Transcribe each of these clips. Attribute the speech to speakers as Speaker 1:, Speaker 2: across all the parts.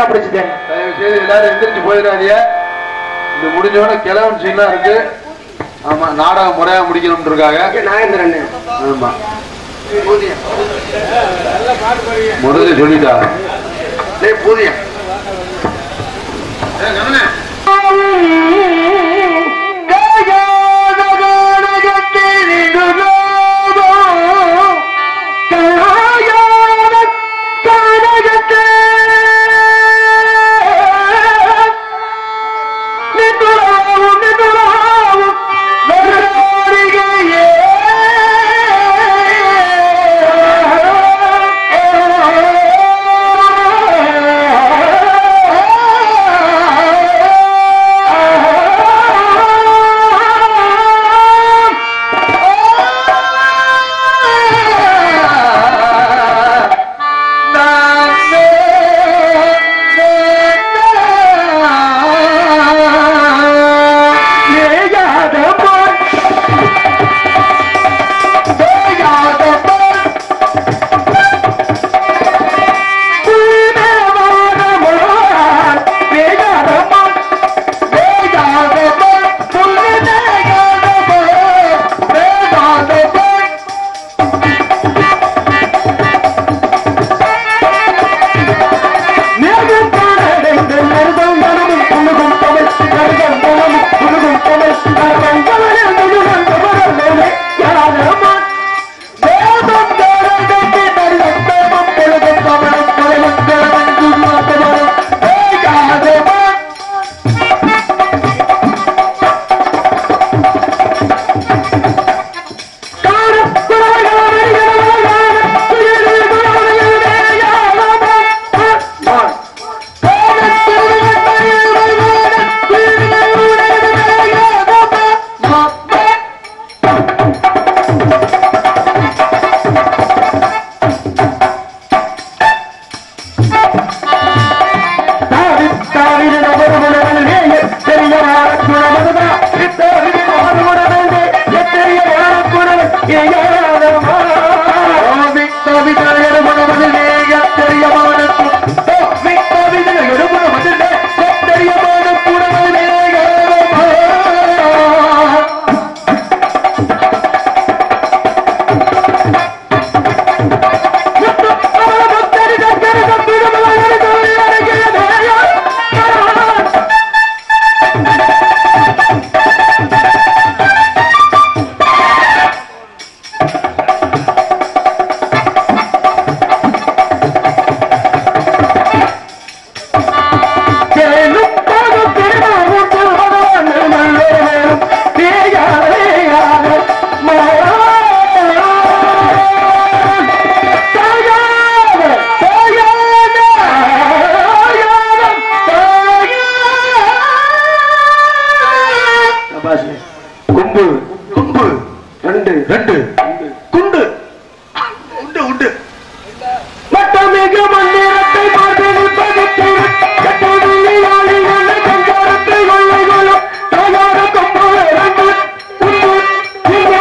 Speaker 1: பிடிச்சிட்டேன்
Speaker 2: தயவு செய்து எல்லாரும் எந்திரிச்சு போயிடாதீங்க இது முடிஞ்சோட கிழவன் சீன்லாம் இருக்கு ஆமா நாடகம் முறையா முடிக்கணும்னு இருக்காங்க
Speaker 1: நாகேந்திரன்
Speaker 2: ஆமா முதல்ல சொல்லிட்டா
Speaker 1: டேய் பூதியம்
Speaker 2: கும்பு கும்பு ரெண்டு ரெண்டு குண்டு உண்டு உண்டு
Speaker 1: மட்டமிகு மந்திரத்தை மார்பில் பகுத்து கட்டவிழியாளி உள்ள கஞ்சாரத்தை கொள்ளை கொள்ளும் தாயார கொம்பு இரண்டு உண்டு இங்கு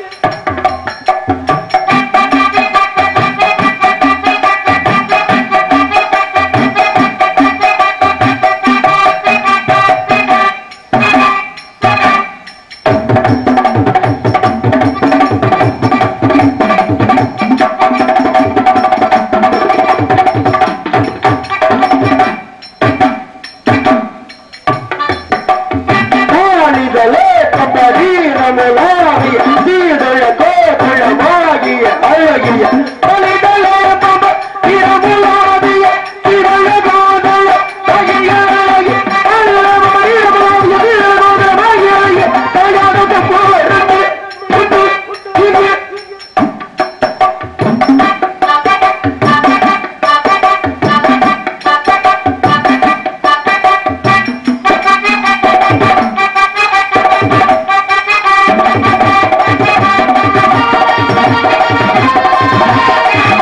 Speaker 1: ஆணிதலே கபரீரமலாகிய சீதழ கோகுளமாகிய அழகிய அணிதலே பப இரமுலாவிய திரழகாதல தகியழகி அழகமரியமாகிய வீரமோகமாகிய தயாரக போரது உண்டு இங்கே
Speaker 3: ஆ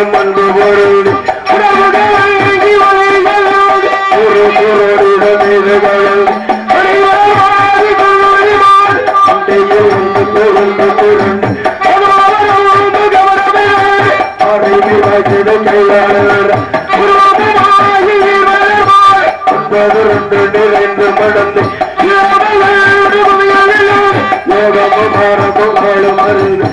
Speaker 1: உலகம் அன்பு பொருள் உறவுகள் அங்கி வளைகளோடு ஒரு பொருளிடம் இதுகள் அடிவாரி கொள்ளுமாறு அண்டையில் வந்து பொருள் பொருள் அவாரோடு கவனமே அறிவி வகிட கையாளர் உருவமாகி வருவார் ஒன்பது ரெண்டு நிறைந்து மடந்து யோகமும் பாரமும் வாழும் அருள்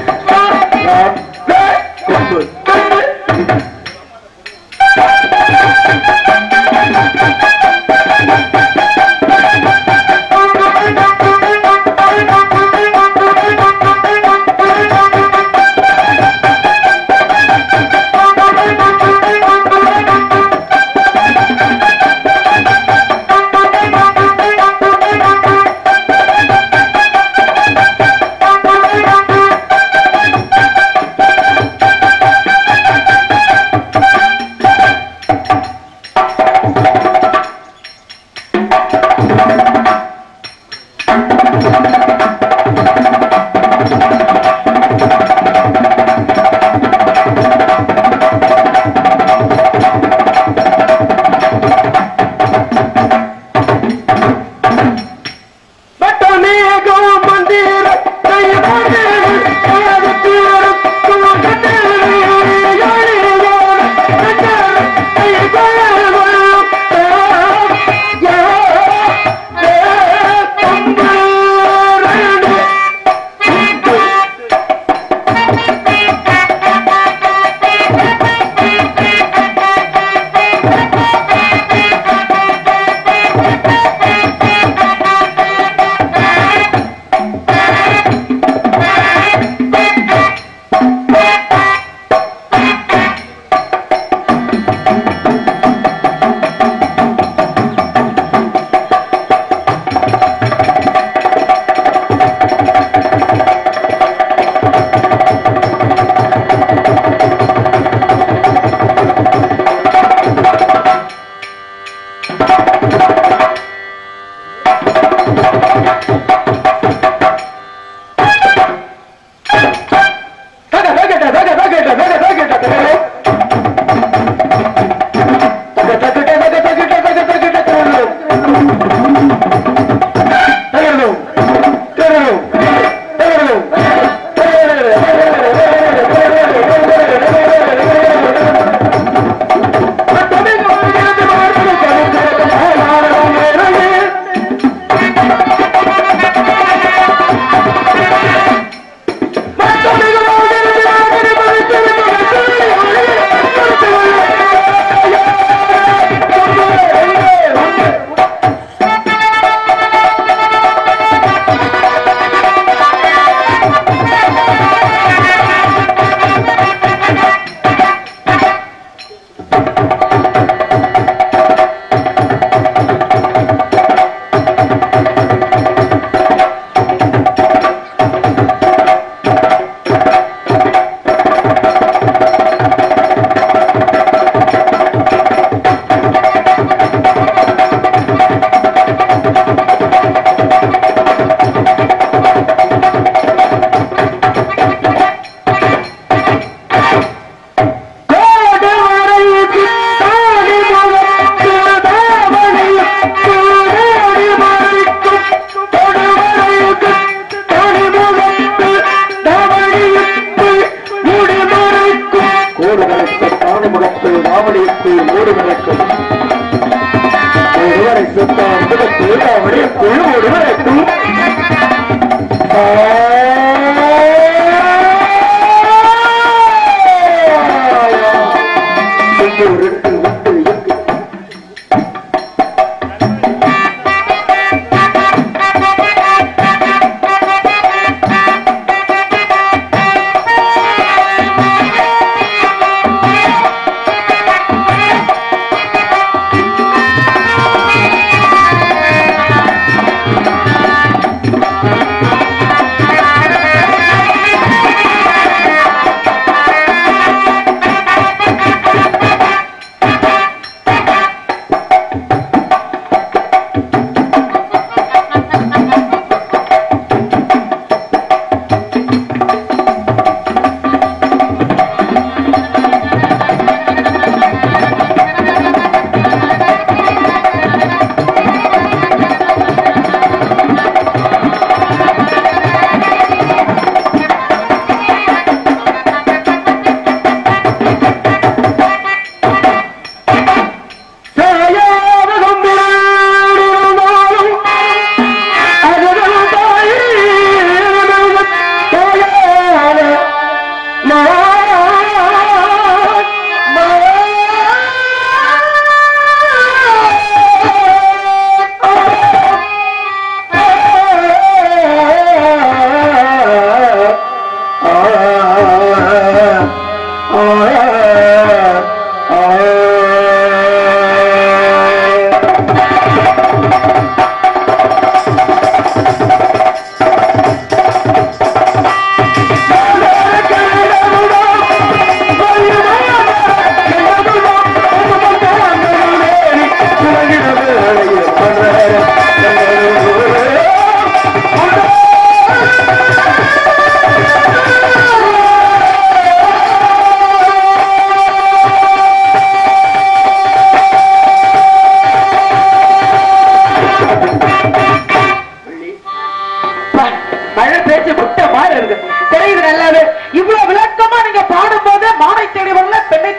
Speaker 3: ஆ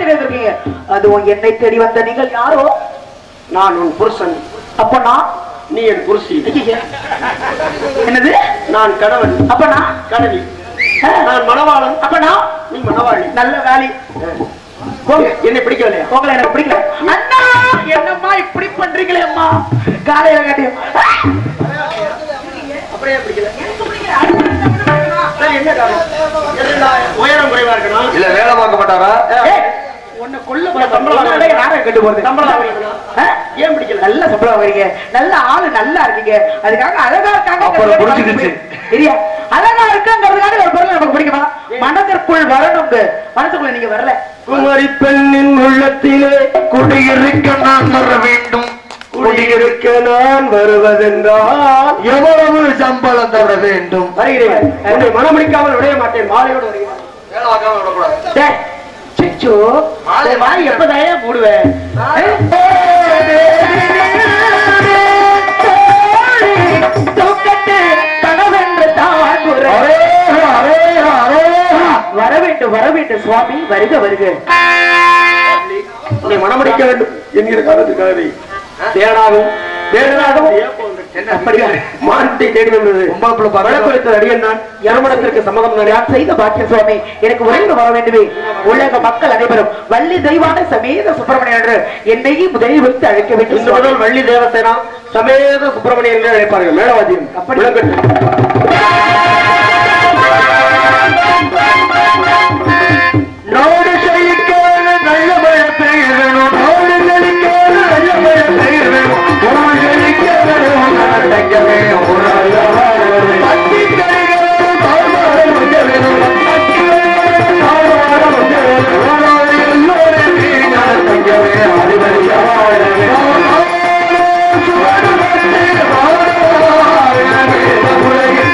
Speaker 3: தேடி வந்திருக்கீங்க அதுவும் என்னை தேடி வந்த நீங்கள் யாரோ
Speaker 1: நான் உன் புருஷன்
Speaker 3: அப்ப நான்
Speaker 1: நீ என் புருஷி
Speaker 3: ஐயையே. என்னது
Speaker 1: நான் கணவன்
Speaker 3: அப்ப நான்
Speaker 1: கணவி
Speaker 3: ஆ,
Speaker 1: நான் மணவாளன்
Speaker 3: அப்ப நான்
Speaker 1: நீ மணவாளி
Speaker 3: நல்ல வேலை
Speaker 1: போங்க, என்னை பிடிக்கவில்லையா
Speaker 3: உங்களை எனக்கு பிடிக்கல அண்ணா என்னம்மா இப்படி பண்றீங்களே அம்மா காலையில காட்டியும்
Speaker 1: அப்படியே பிடிக்கல சரி, என்ன காரணம் எதுனா உயரம் குறைவா இருக்கணும்
Speaker 2: இல்ல வேலை பார்க்க மாட்டாரா
Speaker 3: உன்னை கொல்ல
Speaker 1: சம்பளம்
Speaker 3: சம்பளம்
Speaker 1: வாங்குறீங்க.
Speaker 3: நாடகம் கட்டு போறது
Speaker 1: சம்பளம் வாங்குறீங்களா?
Speaker 3: ஆ?
Speaker 1: ஏன் பிடிக்கல
Speaker 3: நல்ல சம்பளம் வாங்குறீங்க நல்ல ஆளு நல்லா இருக்கீங்க அதுக்காக அழகா இருக்காங்க
Speaker 2: அப்புறம் புடிச்சுக்கிச்சு.
Speaker 3: சரியா அழகா இருக்காங்கிறதுக்காக ஒரு பொருள் நமக்கு பிடிக்குமா மனதிற்குள் வரணுங்க மனசுக்குள்ள நீங்க வரல
Speaker 1: குமரி பெண்ணின் உள்ளத்திலே
Speaker 2: குடியிருக்க நான் வர வேண்டும்
Speaker 1: குடியிருக்க நான் வருவதென்றால்
Speaker 2: எவ்வளவு சம்பளம் தர வேண்டும்
Speaker 1: வருகிறேன் உன்னை மனமளிக்காமல் விடைய மாட்டேன் மாலையோடு வருகிறேன்
Speaker 2: வேலை பார்க்காம விடக்கூடாது
Speaker 3: டேய், சிச்சு
Speaker 1: மாலை
Speaker 3: வாய் எப்பதான் மூடுவேன் தூக்கத்து கனவென்று தான் குரல்.
Speaker 2: அரேஹா, அரேஹா, அரேஹா.
Speaker 3: வர வேண்டும் வர வேண்டும் சுவாமி வருக வருக
Speaker 1: உன்னை மனமடிக்க வேண்டும் என்கிற காரணத்துக்காகவே தேனாகவும் வேடனாகவும்
Speaker 3: அப்படியா?
Speaker 1: மானத்தை தேடி வந்தது
Speaker 2: பொம்பளை பிள்ளை
Speaker 1: வழக்கு
Speaker 2: பார்க்க
Speaker 1: வைத்த அடியன் நான் யமனத்திற்கு சம்மதம் நான்
Speaker 3: நான் செய்த பாக்கிய சுவாமி எனக்கு உரைந்து வர வேண்டுமே உலக மக்கள் அனைவரும் வள்ளி தெய்வான சமேத சுப்பிரமணியன் என்று என்னையும் முதலில் வைத்து அழைக்க வேண்டும்
Speaker 1: இந்த
Speaker 3: சுவாமி.
Speaker 1: முதல் வள்ளி தேவசேனா சமேத சுப்பிரமணியன் என்று அழைப்பார்கள் மேலவாதியம்
Speaker 3: அப்படி.
Speaker 1: விளக்கட்டு
Speaker 2: நாடு செழிக்காத நல்ல மழை பெய்ய வேணும் நாடு செழிக்காத நல்ல மழை பெய்ய வேணும் ஊர் செழிக்க வேணும் நடக்க வேணும் ஒரு நல்ல வாழ வேணும். பத்தி கரைகளும் தாழ்வாரம் வந்த வேணும் பத்தி கரைகளும் தாழ்வாரம் வந்த வேணும் ஊரார் எல்லோரும் வீணாக தங்க வேணும் அறிவறிய வாழ வேணும் சுவடு வந்து வாழ வேணும் உலகில்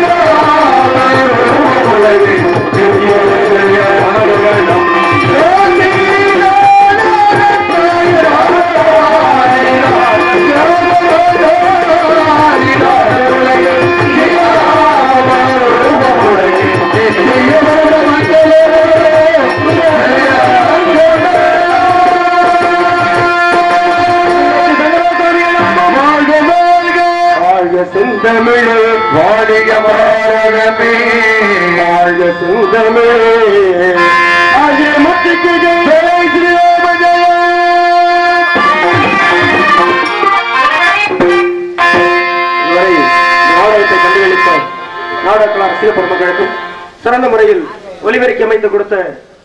Speaker 1: வாழ்க செந்தமிழ்
Speaker 2: வாடிய பாரதமே
Speaker 1: வாழ்க செந்தமிழ்
Speaker 2: ஆகிய முத்துக்கு ஜெய் ஸ்ரீராம ஜெயம்
Speaker 1: இதுவரை நாடகத்தை கண்டுகளித்த நாடகக்கலா அரசியல் பெருமக்களுக்கும் சிறந்த முறையில் ஒலிபெருக்கி அமைத்து கொடுத்த